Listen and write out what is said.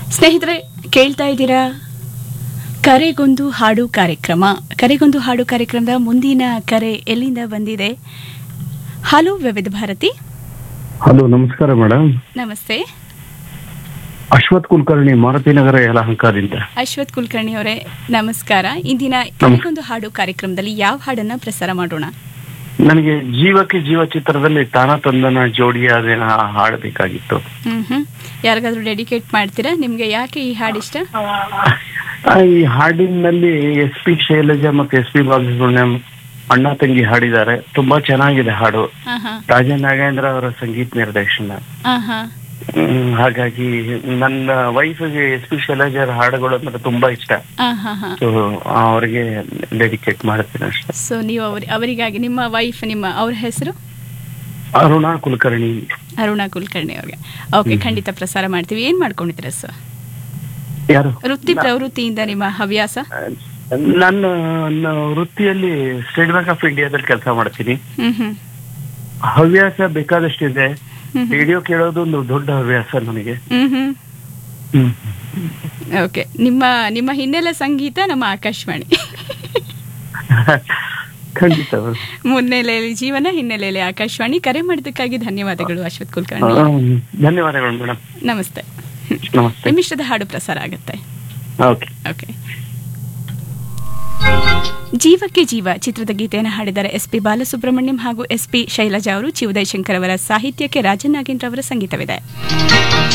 ಸ್ನೇಹಿತರೆ ಕೇಳ್ತಾ ಇದ್ದೀರಾ ಕರೆಗೊಂದು ಹಾಡು ಕಾರ್ಯಕ್ರಮ ಕರೆಗೊಂದು ಹಾಡು ಕಾರ್ಯಕ್ರಮದ ಮುಂದಿನ ಕರೆ ಎಲ್ಲಿಂದ ಬಂದಿದೆ ಹಲೋ ವಿವಿಧ ಭಾರತಿ ಹಲೋ ನಮಸ್ಕಾರ ಮೇಡಮ್ ನಮಸ್ತೆ ಅಶ್ವಥ್ ಕುಲಕರ್ಣಿ ಮಾರುತಿನಗರ ಯಲಹಂಕದಿಂದ ಅಶ್ವಥ್ ಕುಲಕರ್ಣಿ ಅವರೇ ನಮಸ್ಕಾರ ಇಂದಿನ ಕರೆಗೊಂದು ಹಾಡು ಕಾರ್ಯಕ್ರಮದಲ್ಲಿ ಯಾವ ಹಾಡನ್ನ ಪ್ರಸಾರ ಮಾಡೋಣ ನನಗೆ ಜೀವಕ್ಕೆ ಜೀವ ಚಿತ್ರದಲ್ಲಿ ತಾನ ತಂದನ ಜೋಡಿಯಾದೇನ ಹಾಡಬೇಕಾಗಿತ್ತು ಹ್ಮ್ ಹ್ಮ್ ಯಾರಿಗಾದ್ರೂ ಡೆಡಿಕೇಟ್ ಮಾಡ್ತೀರಾ ನಿಮ್ಗೆ ಯಾಕೆ ಈ ಹಾಡು ಇಷ್ಟ ಆ, ಈ ಹಾಡಿನಲ್ಲಿ ಎಸ್ ಪಿ ಶೈಲಜಾ ಮತ್ತು ಎಸ್ ಪಿ ಬಾಲಸುಬ್ರಹ್ಮಣ್ಯಂ ಅಣ್ಣ ತಂಗಿ ಹಾಡಿದ್ದಾರೆ ತುಂಬಾ ಚೆನ್ನಾಗಿದೆ ಹಾಡು ಹಾ ಹಾ ರಾಜ ನಾಗೇಂದ್ರ ಅವರ ಸಂಗೀತ ನಿರ್ದೇಶನ ಹಾ ಹಾ ಹ್ಮ್, ಹಾಗಾಗಿ ನನ್ನ ವೈಫ್ಗೆ ಎಸ್ ಪಿ ಶೈಲಜಾರ ಹಾಡುಗಳು ಅಂದ್ರೆ ತುಂಬಾ ಇಷ್ಟ ಹಾ ಹಾ ಹಾ ಸೊ ಅವರಿಗೆ ಡೆಡಿಕೇಟ್ ಮಾಡ್ತೀನಿ ಅಷ್ಟೇ ಸೊ ನೀವು ಅವ್ರ ಅವರಿಗಾಗಿ ನಿಮ್ಮ ವೈಫ್ ನಿಮ್ಮ ಅವ್ರ ಹೆಸರು ಅರುಣಾ ಕುಲಕರ್ಣಿ ಅರುಣಾ ಕುಲಕರ್ಣಿ ಅವ್ರಿಗೆ ಓಕೆ ಖಂಡಿತ ಪ್ರಸಾರ ಮಾಡ್ತೀವಿ ಏನ್ ಮಾಡ್ಕೊಂಡಿದ್ದೀರಾ ಸರ್ ಯಾರು ವೃತ್ತಿ ಪ್ರವೃತ್ತಿಯಿಂದ ನಿಮ್ಮ ಹವ್ಯಾಸ ನನ್ನ ನನ್ನ ವೃತ್ತಿಯಲ್ಲಿ ಸ್ಟೇಟ್ ಬ್ಯಾಂಕ್ ಆಫ್ ಇಂಡಿಯಾದಲ್ಲಿ ಕೆಲಸ ಮಾಡ್ತೀನಿ ಹ್ಮ್ ಹ್ಮ್ ಹವ್ಯಾಸ ಬೇಕಾದಷ್ಟಿದೆ ಹ್ಮ್ ರೇಡಿಯೋ ಕೇಳೋದು ಒಂದು ದೊಡ್ಡ ಹವ್ಯಾಸ ನನಗೆ ಹ್ಮ್ ಹ್ಮ್ ಹ್ಮ್. ಓಕೆ ನಿಮ್ಮ ನಿಮ್ಮ ಹಿನ್ನೆಲೆ ಸಂಗೀತ ನಮ್ಮ ಆಕಾಶವಾಣಿ ಖಂಡಿತ ಮುನ್ನೆಲೆಯಲ್ಲಿ ಜೀವನ ಹಿನ್ನೆಲೆಯಲ್ಲಿ ಆಕಾಶವಾಣಿ ಕರೆ ಮಾಡಿದ್ದಕ್ಕಾಗಿ ಧನ್ಯವಾದಗಳು ಅಶ್ವಥ್ ಕುಲಕರ್ಣಿ ಹ್ಮ್. ಧನ್ಯವಾದಗಳು ಮೇಡಮ್ ನಮಸ್ತೆ ನಮಸ್ತೆ ನಿಮಿಷದ ಹಾಡು ಪ್ರಸಾರ ಆಗುತ್ತೆ ಓಕೆ ಓಕೆ ಜೀವಕ್ಕೆ ಜೀವ ಚಿತ್ರದ ಗೀತೆಯನ್ನು ಹಾಡಿದ್ದಾರೆ ಎಸ್ ಪಿ ಬಾಲಸುಬ್ರಹ್ಮಣ್ಯಂ ಹಾಗೂ ಎಸ್ ಪಿ ಶೈಲಜಾ ಅವರು ಚಿ ಉದಯಶಂಕರ್ ಅವರ ಸಾಹಿತ್ಯಕ್ಕೆ ರಾಜನಾಗೇಂದ್ರ ಅವರ ಸಂಗೀತವಿದೆ